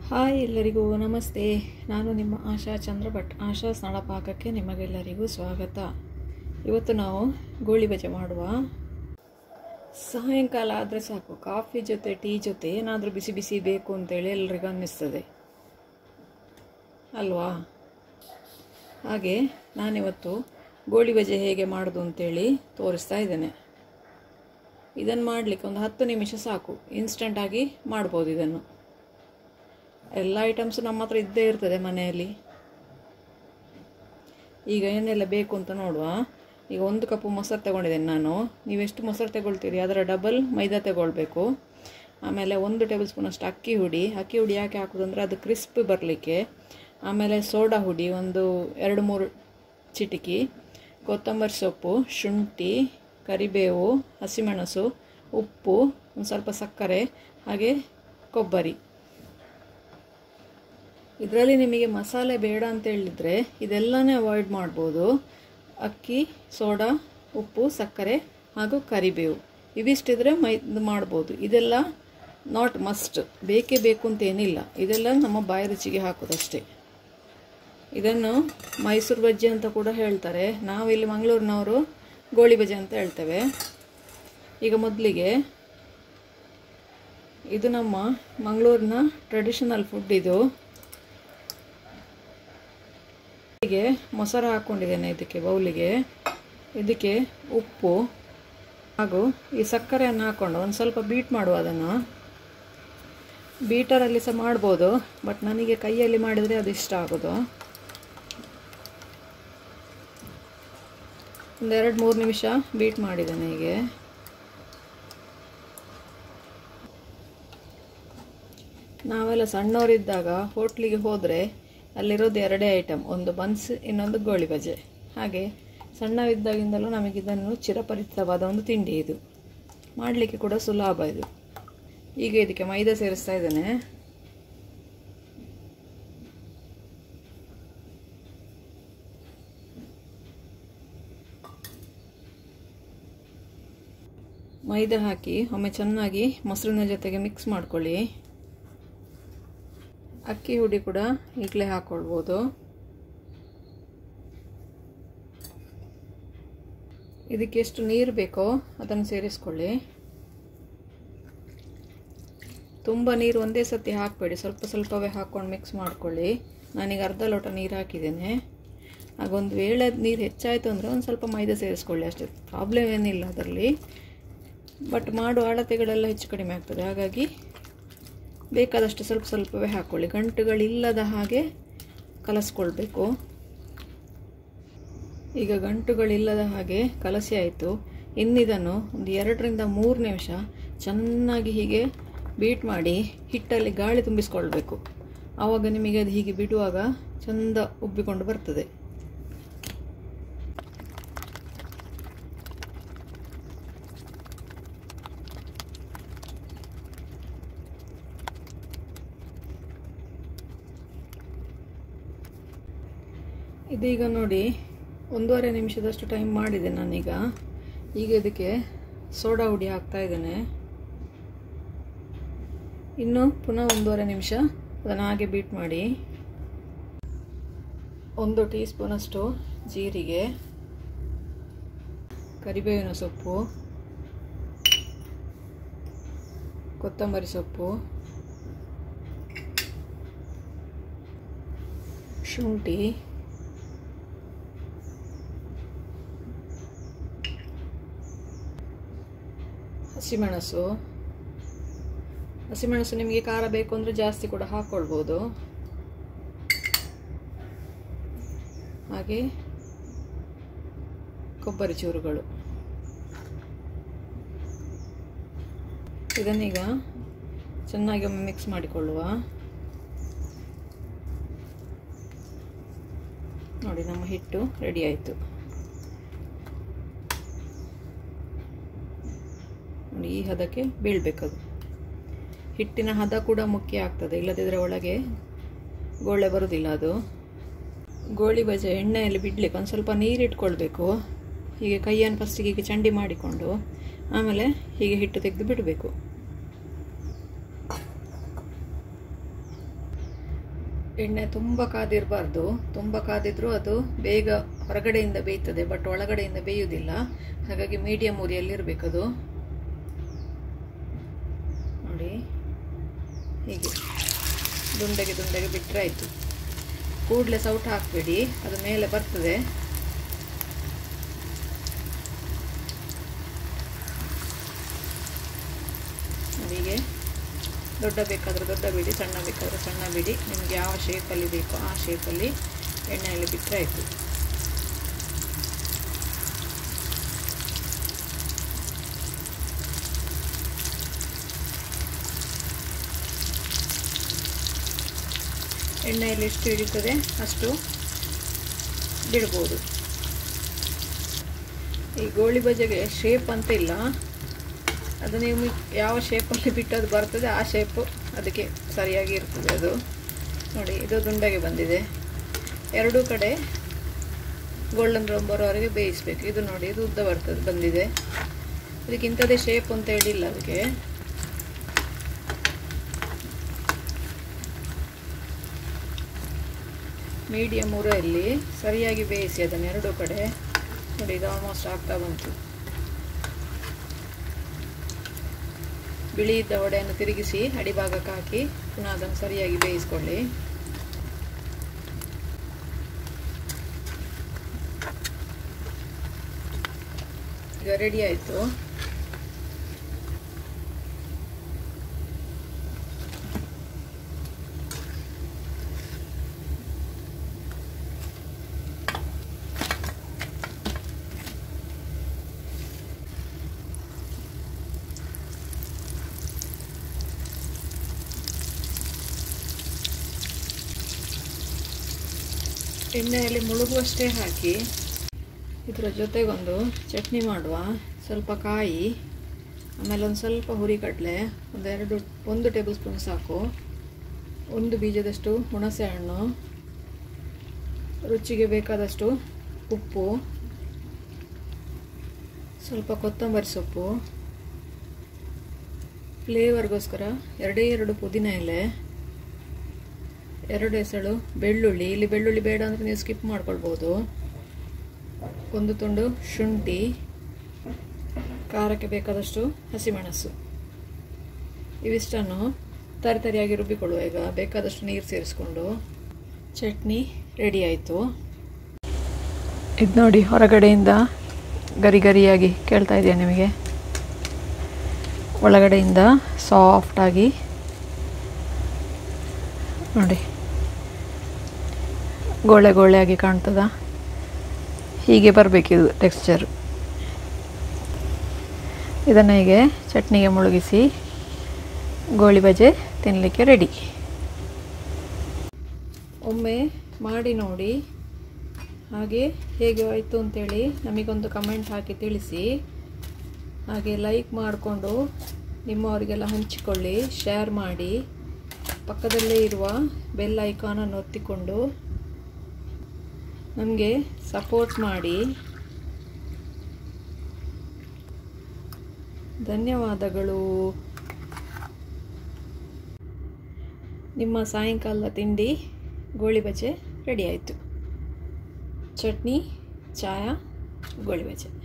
hi ಎಲ್ಲರಿಗೂ ನಮಸ್ತೆ ನಾನು ನಿಮ್ಮ ಆಶಾ ಚಂದ್ರಭಟ್ ಆಶಾ ಸ್ನಳಪಾಕಕ್ಕೆ ನಿಮಗೆಲ್ಲರಿಗೂ ಸ್ವಾಗತ ಇವತ್ತು ನಾವು ಗೋಳಿ ಬಜೆ ಮಾಡುವ ಸಾಯಂಕಾಲ ಆದರೆ ಸಾಕು ಕಾಫಿ ಜೊತೆ ಟೀ ಜೊತೆ ಏನಾದರೂ ಬಿಸಿ ಬಿಸಿ ಬೇಕು ಅಂತೇಳಿ ಎಲ್ರಿಗೂ ಅನ್ನಿಸ್ತದೆ ಅಲ್ವಾ ಹಾಗೆ ನಾನಿವತ್ತು ಗೋಳಿ ಬಜೆ ಹೇಗೆ ಮಾಡೋದು ಅಂತೇಳಿ ತೋರಿಸ್ತಾ ಇದ್ದೇನೆ ಇದನ್ನು ಮಾಡಲಿಕ್ಕೆ ಒಂದು ಹತ್ತು ನಿಮಿಷ ಸಾಕು ಇನ್ಸ್ಟೆಂಟಾಗಿ ಮಾಡ್ಬೋದು ಇದನ್ನು ಎಲ್ಲ ಐಟಮ್ಸು ನಮ್ಮ ಹತ್ರ ಇದ್ದೇ ಇರ್ತದೆ ಮನೆಯಲ್ಲಿ ಈಗ ಏನೆಲ್ಲ ಬೇಕು ಅಂತ ನೋಡುವ ಈಗ ಒಂದು ಕಪ್ಪು ಮೊಸರು ತಗೊಂಡಿದ್ದೇನೆ ನಾನು ನೀವೆಷ್ಟು ಮೊಸರು ತಗೊಳ್ತೀರಿ ಅದರ ಡಬಲ್ ಮೈದಾ ತಗೊಳ್ಬೇಕು ಆಮೇಲೆ ಒಂದು ಟೇಬಲ್ ಸ್ಪೂನಷ್ಟು ಅಕ್ಕಿ ಹುಡಿ ಅಕ್ಕಿ ಹುಡಿ ಯಾಕೆ ಹಾಕೋದಂದರೆ ಅದು ಕ್ರಿಸ್ಪ್ ಬರಲಿಕ್ಕೆ ಆಮೇಲೆ ಸೋಡಾ ಹುಡಿ ಒಂದು ಎರಡು ಮೂರು ಚಿಟಿಕಿ ಕೊತ್ತಂಬರಿ ಸೊಪ್ಪು ಶುಂಠಿ ಕರಿಬೇವು ಹಸಿಮೆಣಸು ಉಪ್ಪು ಒಂದು ಸ್ವಲ್ಪ ಸಕ್ಕರೆ ಹಾಗೆ ಕೊಬ್ಬರಿ ಇದರಲ್ಲಿ ನಿಮಗೆ ಮಸಾಲೆ ಬೇಡ ಅಂತ ಹೇಳಿದರೆ ಇದೆಲ್ಲನೇ ಅವಾಯ್ಡ್ ಮಾಡ್ಬೋದು ಅಕ್ಕಿ ಸೋಡಾ ಉಪ್ಪು ಸಕ್ಕರೆ ಹಾಗೂ ಕರಿಬೇವು ಇವಿಷ್ಟಿದ್ರೆ ಮೈ ಇದು ಮಾಡ್ಬೋದು ಇದೆಲ್ಲ ನಾಟ್ ಮಸ್ಟ್ ಬೇಕೇ ಬೇಕು ಅಂತ ಏನಿಲ್ಲ ಇದೆಲ್ಲ ನಮ್ಮ ಬಾಯಿ ರುಚಿಗೆ ಹಾಕೋದಷ್ಟೇ ಇದನ್ನು ಮೈಸೂರು ಬಜ್ಜಿ ಅಂತ ಕೂಡ ಹೇಳ್ತಾರೆ ನಾವಿಲ್ಲಿ ಮಂಗಳೂರಿನವರು ಗೋಳಿ ಬಜ್ಜಿ ಅಂತ ಹೇಳ್ತೇವೆ ಈಗ ಮೊದಲಿಗೆ ಇದು ನಮ್ಮ ಮಂಗಳೂರಿನ ಟ್ರೆಡಿಷನಲ್ ಫುಡ್ ಇದು ಹೀಗೆ ಮೊಸರು ಹಾಕ್ಕೊಂಡಿದ್ದೇನೆ ಇದಕ್ಕೆ ಬೌಲಿಗೆ ಇದಕ್ಕೆ ಉಪ್ಪು ಹಾಗೂ ಈ ಸಕ್ಕರೆಯನ್ನು ಹಾಕ್ಕೊಂಡು ಒಂದು ಸ್ವಲ್ಪ ಬೀಟ್ ಮಾಡುವ ಅದನ್ನು ಬೀಟರಲ್ಲಿ ಸಹ ಮಾಡ್ಬೋದು ಬಟ್ ನನಗೆ ಕೈಯಲ್ಲಿ ಮಾಡಿದರೆ ಅದು ಇಷ್ಟ ಆಗೋದು ಒಂದು ಎರಡು ಮೂರು ನಿಮಿಷ ಬೀಟ್ ಮಾಡಿದ್ದೇನೆ ಹೀಗೆ ನಾವೆಲ್ಲ ಸಣ್ಣವರಿದ್ದಾಗ ಹೋಟ್ಲಿಗೆ ಹೋದರೆ ಅಲ್ಲಿರೋದು ಎರಡೇ ಐಟಮ್ ಒಂದು ಬನ್ಸ್ ಇನ್ನೊಂದು ಗೋಳಿ ಬಜೆ ಹಾಗೆ ಸಣ್ಣವಿದ್ದಾಗಿಂದಲೂ ನಮಗಿದನ್ನು ಚಿರಪರಿಚಿತವಾದ ಒಂದು ತಿಂಡಿ ಇದು ಮಾಡಲಿಕ್ಕೆ ಕೂಡ ಸುಲಭ ಇದು ಈಗ ಇದಕ್ಕೆ ಮೈದಾ ಸೇರಿಸ್ತಾ ಇದ್ದೇನೆ ಮೈದಾ ಹಾಕಿ ಒಮ್ಮೆ ಚೆನ್ನಾಗಿ ಮೊಸರಿನ ಜೊತೆಗೆ ಮಿಕ್ಸ್ ಮಾಡ್ಕೊಳ್ಳಿ ಅಕ್ಕಿ ಹುಡಿ ಕೂಡ ಈಗಲೇ ಹಾಕ್ಕೊಳ್ಬೋದು ಇದಕ್ಕೆ ಎಷ್ಟು ನೀರು ಬೇಕೋ ಅದನ್ನು ಸೇರಿಸ್ಕೊಳ್ಳಿ ತುಂಬ ನೀರು ಒಂದೇ ಸತಿ ಹಾಕಬೇಡಿ ಸ್ವಲ್ಪ ಸ್ವಲ್ಪವೇ ಹಾಕ್ಕೊಂಡು ಮಿಕ್ಸ್ ಮಾಡ್ಕೊಳ್ಳಿ ನಾನೀಗ ಅರ್ಧ ಲೋಟ ನೀರು ಹಾಕಿದ್ದೇನೆ ಆಗೊಂದು ವೇಳೆ ನೀರು ಹೆಚ್ಚಾಯಿತು ಅಂದರೆ ಒಂದು ಸ್ವಲ್ಪ ಮೈದಾ ಸೇರಿಸ್ಕೊಳ್ಳಿ ಅಷ್ಟೇ ಪ್ರಾಬ್ಲಮ್ ಏನಿಲ್ಲ ಅದರಲ್ಲಿ ಬಟ್ ಮಾಡುವ ಅಳತೆಗಳೆಲ್ಲ ಹೆಚ್ಚು ಕಡಿಮೆ ಆಗ್ತದೆ ಹಾಗಾಗಿ ಬೇಕಾದಷ್ಟು ಸ್ವಲ್ಪ ಸ್ವಲ್ಪವೇ ಹಾಕ್ಕೊಳ್ಳಿ ಗಂಟುಗಳಿಲ್ಲದ ಹಾಗೆ ಕಲಸ್ಕೊಳ್ಬೇಕು ಈಗ ಗಂಟುಗಳಿಲ್ಲದ ಹಾಗೆ ಕಲಸಿ ಆಯಿತು ಇನ್ನಿದನ್ನು ಒಂದು ಎರಡರಿಂದ ಮೂರು ನಿಮಿಷ ಚೆನ್ನಾಗಿ ಹೀಗೆ ಬೀಟ್ ಮಾಡಿ ಹಿಟ್ಟಲ್ಲಿ ಗಾಳಿ ತುಂಬಿಸ್ಕೊಳ್ಬೇಕು ಆವಾಗ ನಿಮಗೆ ಅದು ಹೀಗೆ ಬಿಡುವಾಗ ಚೆಂದ ಉಬ್ಬಿಕೊಂಡು ಬರ್ತದೆ ಇದೀಗ ನೋಡಿ ಒಂದೂವರೆ ನಿಮಿಷದಷ್ಟು ಟೈಮ್ ಮಾಡಿದೆ ನಾನೀಗ ಈಗ ಇದಕ್ಕೆ ಸೋಡಾ ಹುಡಿ ಹಾಕ್ತಾ ಇದ್ದೇನೆ ಇನ್ನು ಪುನಃ ಒಂದೂವರೆ ನಿಮಿಷ ಅದನ್ನು ಹಾಗೆ ಬೀಟ್ ಮಾಡಿ ಒಂದು ಟೀ ಸ್ಪೂನಷ್ಟು ಜೀರಿಗೆ ಕರಿಬೇವಿನ ಸೊಪ್ಪು ಕೊತ್ತಂಬರಿ ಸೊಪ್ಪು ಶುಂಠಿ ಹಸಿಮೆಣಸು ಹಸಿಮೆಣಸು ನಿಮಗೆ ಖಾರ ಬೇಕು ಅಂದರೆ ಜಾಸ್ತಿ ಕೂಡ ಹಾಕ್ಕೊಳ್ಬೋದು ಹಾಗೆ ಕೊಬ್ಬರಿ ಚೂರುಗಳು ಇದನ್ನೀಗ ಚೆನ್ನಾಗಿ ಒಮ್ಮೆ ಮಿಕ್ಸ್ ಮಾಡಿಕೊಳ್ಳುವ ನೋಡಿ ನಮ್ಮ ಹಿಟ್ಟು ರೆಡಿ ಆಯಿತು ನೋಡಿ ಈ ಹದಕ್ಕೆ ಬೀಳಬೇಕದು ಹಿಟ್ಟಿನ ಹದ ಕೂಡ ಮುಖ್ಯ ಆಗ್ತದೆ ಇಲ್ಲದಿದ್ದರೆ ಒಳಗೆ ಗೋಳೆ ಬರೋದಿಲ್ಲ ಅದು ಗೋಳಿ ಬಜೆ ಎಣ್ಣೆಯಲ್ಲಿ ಬಿಡಲಿಕ್ಕೆ ಒಂದು ಸ್ವಲ್ಪ ನೀರಿಟ್ಕೊಳ್ಬೇಕು ಹೀಗೆ ಕೈಯನ್ನು ಫಸ್ಟಿಗೆ ಹೀಗೆ ಚಂಡಿ ಮಾಡಿಕೊಂಡು ಆಮೇಲೆ ಹೀಗೆ ಹಿಟ್ಟು ತೆಗೆದು ಬಿಡಬೇಕು ಎಣ್ಣೆ ತುಂಬ ಕಾದಿರಬಾರ್ದು ತುಂಬ ಕಾದಿದ್ರೂ ಅದು ಬೇಗ ಹೊರಗಡೆಯಿಂದ ಬೇಯ್ತದೆ ಬಟ್ ಒಳಗಡೆಯಿಂದ ಬೇಯುವುದಿಲ್ಲ ಹಾಗಾಗಿ ಮೀಡಿಯಮ್ ಉರಿಯಲ್ಲಿರಬೇಕದು ನೋಡಿ ಹೀಗೆ ದುಂಡೆಗೆ ದುಂಡೆಗೆ ಬಿಟ್ಟರೆ ಆಯಿತು ಕೂಡಲೇ ಸೌಟ್ ಹಾಕಬೇಡಿ ಅದು ಮೇಲೆ ಬರ್ತದೆ ಹೀಗೆ ದೊಡ್ಡ ಬೇಕಾದರೆ ದೊಡ್ಡ ಬಿಡಿ ಸಣ್ಣ ಬೇಕಾದರೆ ಸಣ್ಣ ಬಿಡಿ ನಿಮಗೆ ಯಾವ ಶೇಪಲ್ಲಿ ಬೇಕೋ ಆ ಶೇಪಲ್ಲಿ ಎಣ್ಣೆಯಲ್ಲಿ ಬಿಟ್ಟರೆ ಆಯಿತು ಎಣ್ಣೆಯಲ್ಲಿ ಎಷ್ಟು ಹಿಡಿತದೆ ಅಷ್ಟು ಬಿಡ್ಬೋದು ಈ ಗೋಳಿ ಬಜೆಗೆ ಶೇಪ್ ಅಂತ ಇಲ್ಲ ಅದು ನೀವು ಯಾವ ಶೇಪಲ್ಲಿ ಬಿಟ್ಟು ಅದು ಬರ್ತದೆ ಆ ಶೇಪು ಅದಕ್ಕೆ ಸರಿಯಾಗಿ ಇರ್ತದೆ ಅದು ನೋಡಿ ಇದು ದುಂಡಗೆ ಬಂದಿದೆ ಎರಡೂ ಕಡೆ ಗೋಲ್ಡನ್ ಬ್ರೌನ್ ಬರೋವರೆಗೆ ಬೇಯಿಸಬೇಕು ಇದು ನೋಡಿ ಇದು ಉದ್ದ ಬರ್ತದೆ ಬಂದಿದೆ ಅದಕ್ಕೆ ಇಂಥದ್ದೇ ಶೇಪ್ ಅಂತ ಹೇಳಿಲ್ಲ ಅದಕ್ಕೆ ಮೀಡಿಯಮ್ ಉರಲ್ಲಿ ಸರಿಯಾಗಿ ಬೇಯಿಸಿ ಅದನ್ನು ಎರಡೂ ಕಡೆ ನೋಡಿ ಇದು ಆಲ್ಮೋಸ್ಟ್ ಆಗ್ತಾ ಬಂತು ಬಿಳಿ ಇದ್ದ ವಡೆಯನ್ನು ತಿರುಗಿಸಿ ಅಡಿಭಾಗಕ್ಕೆ ಹಾಕಿ ಪುನಃ ಅದನ್ನು ಸರಿಯಾಗಿ ಬೇಯಿಸ್ಕೊಳ್ಳಿ ಈಗ ರೆಡಿ ಆಯಿತು ಎಣ್ಣೆಯಲ್ಲಿ ಮುಳುಗುವಷ್ಟೇ ಹಾಕಿ ಇದರ ಜೊತೆಗೊಂದು ಚಟ್ನಿ ಮಾಡುವ ಸ್ವಲ್ಪ ಕಾಯಿ ಆಮೇಲೆ ಒಂದು ಸ್ವಲ್ಪ ಹುರಿಗಡಲೆ ಒಂದೆರಡು ಒಂದು ಟೇಬಲ್ ಸ್ಪೂನ್ ಸಾಕು ಒಂದು ಬೀಜದಷ್ಟು ಹುಣಸೆ ಹಣ್ಣು ರುಚಿಗೆ ಬೇಕಾದಷ್ಟು ಉಪ್ಪು ಸ್ವಲ್ಪ ಕೊತ್ತಂಬರಿ ಸೊಪ್ಪು ಫ್ಲೇವರ್ಗೋಸ್ಕರ ಎರಡೇ ಎರಡು ಪುದೀನ ಎಲೆ ಎರಡು ಎಸಳು ಬೆಳ್ಳುಳ್ಳಿ ಇಲ್ಲಿ ಬೆಳ್ಳುಳ್ಳಿ ಬೇಡ ಅಂದರೆ ನೀವು ಸ್ಕಿಪ್ ಮಾಡ್ಕೊಳ್ಬೋದು ಒಂದು ತುಂಡು ಶುಂಠಿ ಖಾರಕ್ಕೆ ಬೇಕಾದಷ್ಟು ಹಸಿಮೆಣಸು ಇವಿಷ್ಟನ್ನು ತರಿತರಿಯಾಗಿ ರುಬ್ಬಿಕೊಳ್ಳುವ ಈಗ ಬೇಕಾದಷ್ಟು ನೀರು ಸೇರಿಸ್ಕೊಂಡು ಚಟ್ನಿ ರೆಡಿ ಆಯಿತು ಇದು ನೋಡಿ ಹೊರಗಡೆಯಿಂದ ಗರಿ ಗರಿಯಾಗಿ ಕೇಳ್ತಾ ಇದೆಯಾ ನಿಮಗೆ ಒಳಗಡೆಯಿಂದ ಸಾಫ್ಟಾಗಿ ನೋಡಿ ಗೋಳೆ ಗೋಳೆಯಾಗಿ ಕಾಣ್ತದ ಹೀಗೆ ಬರಬೇಕಿದು ಟೆಕ್ಸ್ಚರ್ ಇದನ್ನು ಹೀಗೆ ಚಟ್ನಿಗೆ ಮುಳುಗಿಸಿ ಗೋಳಿ ಬಜೆ ತಿನ್ನಲಿಕ್ಕೆ ರೆಡಿ ಒಮ್ಮೆ ಮಾಡಿ ನೋಡಿ ಹಾಗೆ ಹೇಗೆ ಆಯಿತು ಅಂತೇಳಿ ನಮಗೊಂದು ಕಮೆಂಟ್ ಹಾಕಿ ತಿಳಿಸಿ ಹಾಗೆ ಲೈಕ್ ಮಾಡಿಕೊಂಡು ನಿಮ್ಮವರಿಗೆಲ್ಲ ಹಂಚಿಕೊಳ್ಳಿ ಶೇರ್ ಮಾಡಿ ಪಕ್ಕದಲ್ಲೇ ಇರುವ ಬೆಲ್ ಐಕಾನನ್ನು ಒತ್ತಿಕೊಂಡು ನಮಗೆ ಸಪೋರ್ಟ್ ಮಾಡಿ ಧನ್ಯವಾದಗಳು ನಿಮ್ಮ ಸಾಯಂಕಾಲದ ತಿಂಡಿ ಗೋಳಿ ಬಜೆ ರೆಡಿ ಆಯಿತು ಚಟ್ನಿ ಚಾಯ ಗೋಳಿ ಬಜೆ